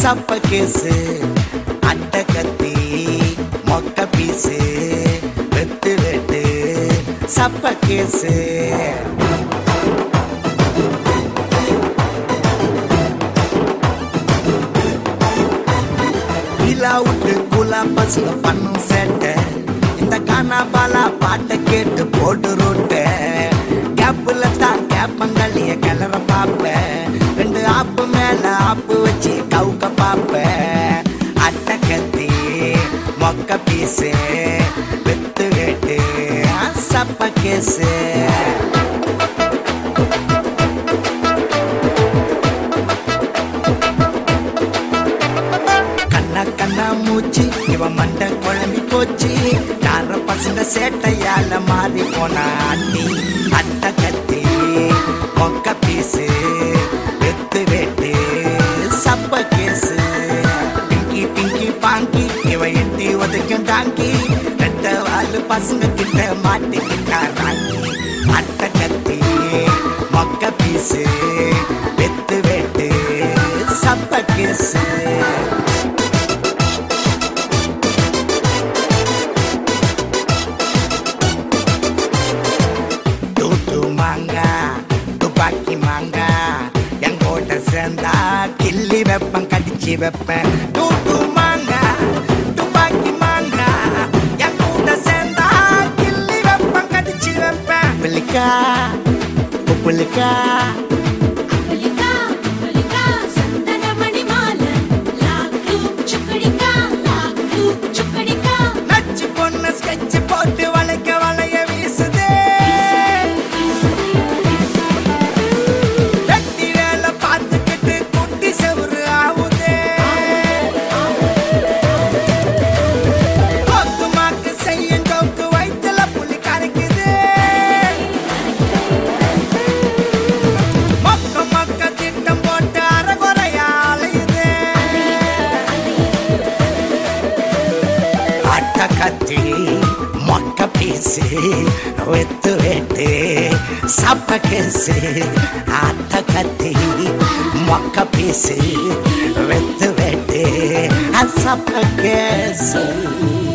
சப்ப கேசு அட்டை கத்தி மொக்க பீசு வெத்து வெட்டு சப்ப கேசு விழா விட்டு குலா பஸ்ல பண்ணும் சேட்டை இந்த கானா பாலா பாட்டை கேட்டு போட்டு ரோட்ட கேப்புல தான் கேப்பங்கள்ளிய கிளற பாப்பேன் ரெண்டு ஆப்பு மேல ஆப்பு வச்சு கவுக்க பாப்பேன் அட்டை கத்தி மொக்க பீஸு வித்து வெட்டு சப்ப கேசு கண்ணா கண்ணா மூச்சு இவன் மண்டை குழம்பி போச்சு யார பசங்க சேட்டையால மாறி போனா அண்ணி அட்டை கத்தி மொக்க பீசு வெத்து வெட்டு சப்ப கேசு பிங்கி பிங்கி பாங்கி இவன் எட்டி ஒதுக்கும் டாங்கி ரெட்ட வாழு பசங்க கிட்ட மாட்டிக்கிட்டா ராங்கி அட்டை கத்தி மொக்க பீசு வெத்து வெட்டு சப்ப கேசு தூத்து மாங்கா துப்பாக்கி மாங்கா எங்கோட்ட சேர்ந்தா கிள்ளி வைப்பேன் கடிச்சு வைப்பேன் தூத்து மாங்கா துப்பாக்கி மாங்கா எங்கூட சேர்ந்தா கிள்ளி வைப்பேன் கடிச்சு வைப்பேன் பிள்ளிக்கா புள்ளிக்கா புலிகா புலிகா சந்தனமணி மாலை லாக்கு சுக்கடிக்கா லாக்கு சுக்கடிக்கா நச்சு பொண்ணு ஸ்கெட்ச் போட்டு வளைக்க வளைய வீசுதே வெட்டி வேலை பார்த்துக்கிட்டு குட்டி செவுரு ஆவுதே கொத்துமாக்கு செய்யும் ஜோக்கு வயிற்றுல புலி கரைக்குது மொக்க மொக்க திட்டம் போட்டு அரைகுறையா அலையுது அட்ட கத்தி மொக்க பீசு வெத்து வெட்டு சப்ப கேசு அட்ட கத்தி மொக்க பீசு வெத்து வெட்டு சப்ப கேசு